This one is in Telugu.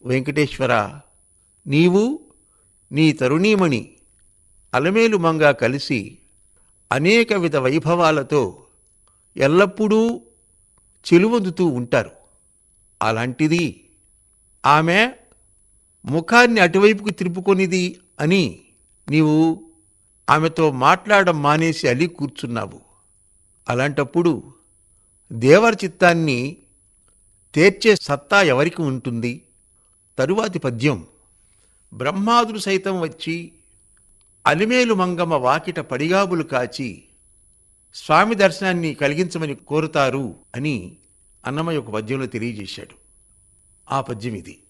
వెంకటేశ్వర నీవు నీ తరుణీమణి అలమేలు మంగ కలిసి అనేక విధ వైభవాలతో ఎల్లప్పుడూ చెలువొందుతూ ఉంటారు అలాంటిది ఆమె ముఖాన్ని అటువైపుకు తిరుపుకొనిది అని నీవు ఆమెతో మాట్లాడడం మానేసి అలి కూర్చున్నావు అలాంటప్పుడు దేవర చిత్తాన్ని తీర్చే సత్తా ఎవరికి ఉంటుంది తరువాతి పద్యం బ్రహ్మాదులు సైతం వచ్చి అలిమేలు మంగమ్మ వాకిట పడిగాబులు కాచి స్వామి దర్శనాన్ని కలిగించమని కోరుతారు అని అన్నమయ్య ఒక పద్యంలో తెలియజేశాడు ఆ పద్యం ఇది